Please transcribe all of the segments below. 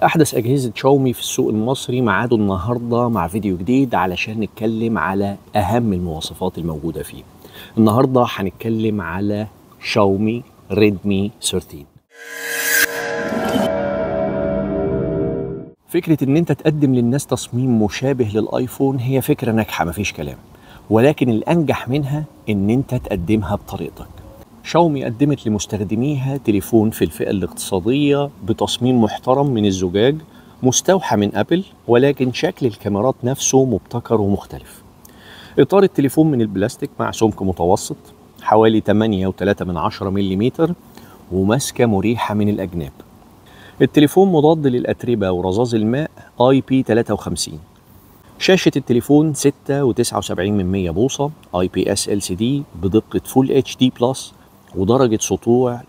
احدث اجهزه شاومي في السوق المصري معاده النهارده مع فيديو جديد علشان نتكلم على اهم المواصفات الموجوده فيه النهارده هنتكلم على شاومي ريدمي 13 فكرة إن أنت تقدم للناس تصميم مشابه للآيفون هي فكرة ناجحة مفيش كلام ولكن الأنجح منها إن أنت تقدمها بطريقتك شاومي قدمت لمستخدميها تليفون في الفئة الاقتصادية بتصميم محترم من الزجاج مستوحى من أبل ولكن شكل الكاميرات نفسه مبتكر ومختلف إطار التليفون من البلاستيك مع سمك متوسط حوالي 8.3 من عشرة ملم وماسكة مريحة من الأجناب التليفون مضاد للأتربة ورذاذ الماء IP53 شاشة التليفون 6.79 من 100 بوصة IPS LCD بدقة Full HD بلس ودرجة سطوع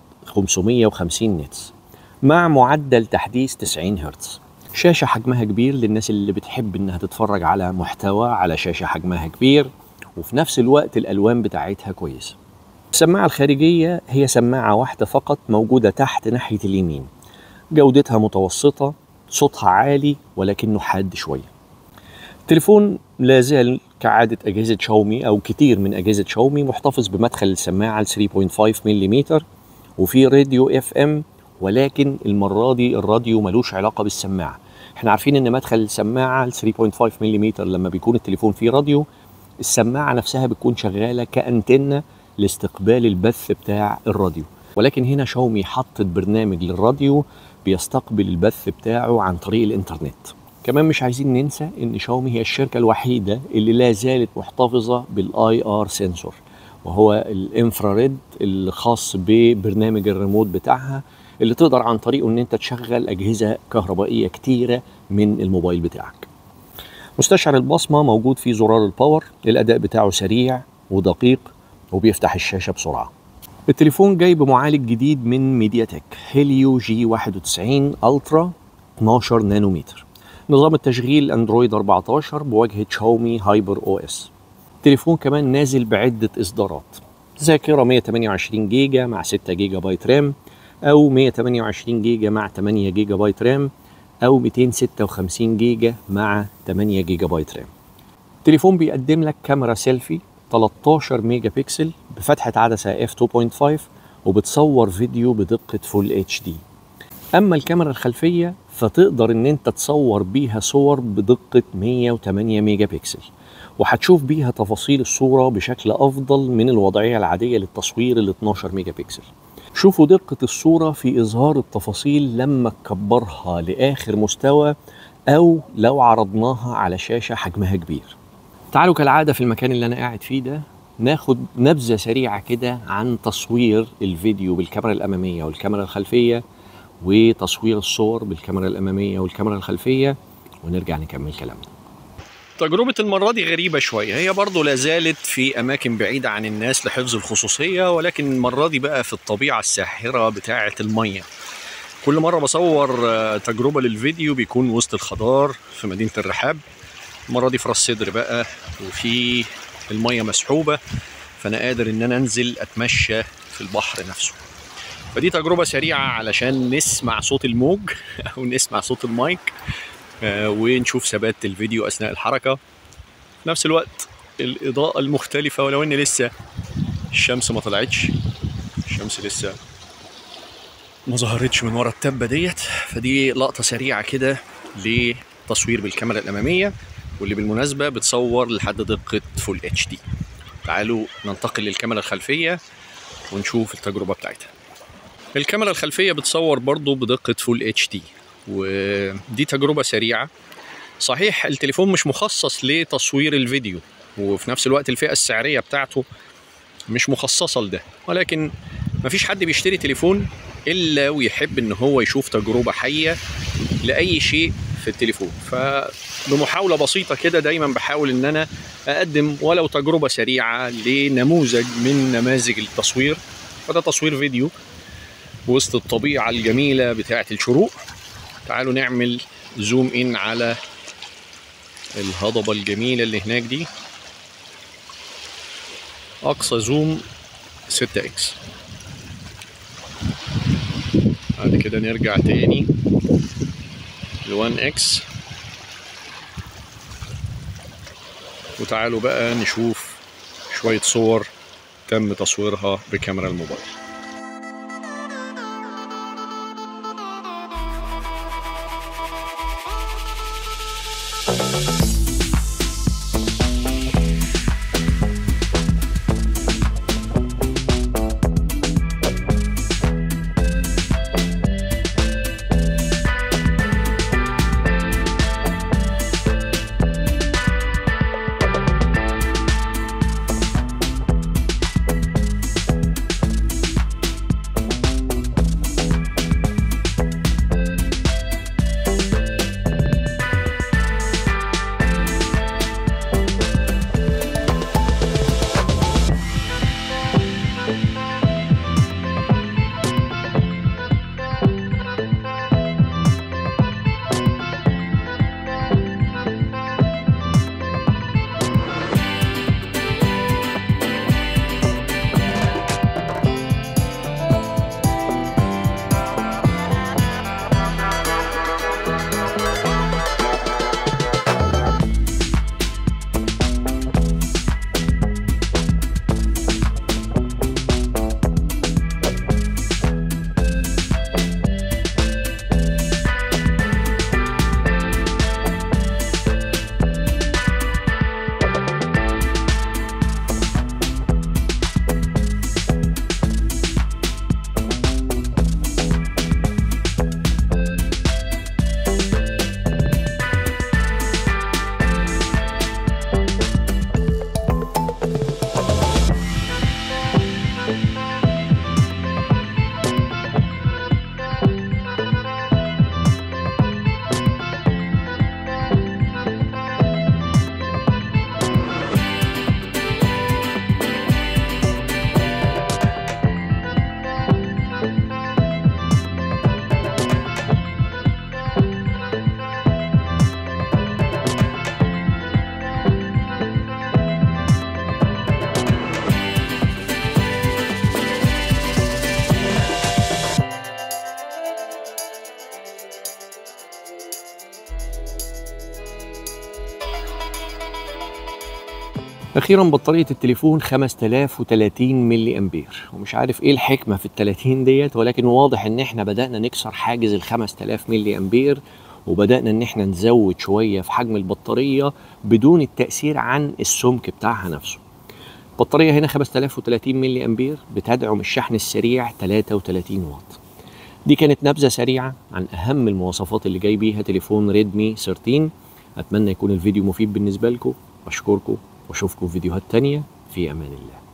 550 نتس مع معدل تحديث 90 هرتز شاشة حجمها كبير للناس اللي بتحب انها تتفرج على محتوى على شاشة حجمها كبير وفي نفس الوقت الالوان بتاعتها كويسة السماعة الخارجية هي سماعة واحدة فقط موجودة تحت ناحية اليمين جودتها متوسطة صوتها عالي ولكنه حاد شوية التليفون لا زال كعادة أجهزة شاومي أو كتير من أجهزة شاومي محتفظ بمدخل السماعة ل 3.5 ملم وفي راديو اف ام ولكن المرة دي الراديو ملوش علاقة بالسماعة احنا عارفين ان مدخل السماعة ل 3.5 ملم لما بيكون التليفون فيه راديو السماعة نفسها بتكون شغالة كأنتنة لاستقبال البث بتاع الراديو ولكن هنا شاومي حطت برنامج للراديو بيستقبل البث بتاعه عن طريق الانترنت كمان مش عايزين ننسى ان شاومي هي الشركه الوحيده اللي لا زالت محتفظه بالاي ار سنسور وهو الانفراريد الخاص ببرنامج الريموت بتاعها اللي تقدر عن طريقه ان انت تشغل اجهزه كهربائيه كتيره من الموبايل بتاعك مستشعر البصمه موجود فيه زرار الباور الاداء بتاعه سريع ودقيق وبيفتح الشاشه بسرعه التليفون جاي بمعالج جديد من ميديا تك هيليو جي 91 الترا 12 نانومتر نظام التشغيل اندرويد 14 بواجهه شاومي هايبر او اس التليفون كمان نازل بعده اصدارات ذاكره 128 جيجا مع 6 جيجا بايت رام او 128 جيجا مع 8 جيجا بايت رام او 256 جيجا مع 8 جيجا بايت رام التليفون بيقدم لك كاميرا سيلفي 13 ميجا بكسل بفتحة عدسة f 2.5 وبتصور فيديو بدقة فول اتش دي اما الكاميرا الخلفية فتقدر ان انت تصور بيها صور بدقة 108 ميجا بكسل وهتشوف بيها تفاصيل الصورة بشكل افضل من الوضعية العادية للتصوير ال 12 ميجا بكسل شوفوا دقة الصورة في إظهار التفاصيل لما تكبرها لآخر مستوى أو لو عرضناها على شاشة حجمها كبير تعالوا كالعادة في المكان اللي أنا قاعد فيه ده ناخد نبذة سريعة كده عن تصوير الفيديو بالكاميرا الأمامية والكاميرا الخلفية وتصوير الصور بالكاميرا الأمامية والكاميرا الخلفية ونرجع نكمل كلامنا تجربة المرة دي غريبة شوية هي برضو لازالت في أماكن بعيدة عن الناس لحفظ الخصوصية ولكن المرة دي بقى في الطبيعة الساحرة بتاعة المية كل مرة بصور تجربة للفيديو بيكون وسط الخضار في مدينة الرحاب المرة دي في راس صدر بقى وفي المية مسحوبة فأنا قادر إن أنا أنزل أتمشى في البحر نفسه فدي تجربة سريعة علشان نسمع صوت الموج أو نسمع صوت المايك آه ونشوف ثبات الفيديو أثناء الحركة في نفس الوقت الإضاءة المختلفة ولو إن لسه الشمس ما طلعتش الشمس لسه ما ظهرتش من ورا التبة ديت فدي لقطة سريعة كده لتصوير بالكاميرا الأمامية واللي بالمناسبة بتصور لحد دقة فول اتش دي تعالوا ننتقل للكاميرا الخلفية ونشوف التجربة بتاعتها الكاميرا الخلفية بتصور برضو بدقة فول اتش دي ودي تجربة سريعة صحيح التليفون مش مخصص لتصوير الفيديو وفي نفس الوقت الفئة السعرية بتاعته مش مخصصة لده ولكن مفيش حد بيشتري تليفون إلا ويحب إن هو يشوف تجربة حية لأي شيء في التليفون فبمحاولة بسيطة كده دايما بحاول إن أنا أقدم ولو تجربة سريعة لنموذج من نماذج التصوير فده تصوير فيديو وسط الطبيعة الجميلة بتاعة الشروق تعالوا نعمل زوم إن على الهضبة الجميلة اللي هناك دي أقصى زوم 6 إكس بعد كده نرجع تاني ال1 اكس وتعالوا بقى نشوف شوية صور تم تصويرها بكاميرا الموبايل اخيرا بطاريه التليفون 5030 ملي امبير ومش عارف ايه الحكمه في ال 30 ديت ولكن واضح ان احنا بدانا نكسر حاجز ال 5000 ملي امبير وبدانا ان احنا نزود شويه في حجم البطاريه بدون التاثير عن السمك بتاعها نفسه البطاريه هنا 5030 ملي امبير بتدعم الشحن السريع 33 واط دي كانت نبذه سريعه عن اهم المواصفات اللي جاي بيها تليفون ريدمي 13 اتمنى يكون الفيديو مفيد بالنسبه لكم بشكركم واشوفكم في فيديوهات تانية في امان الله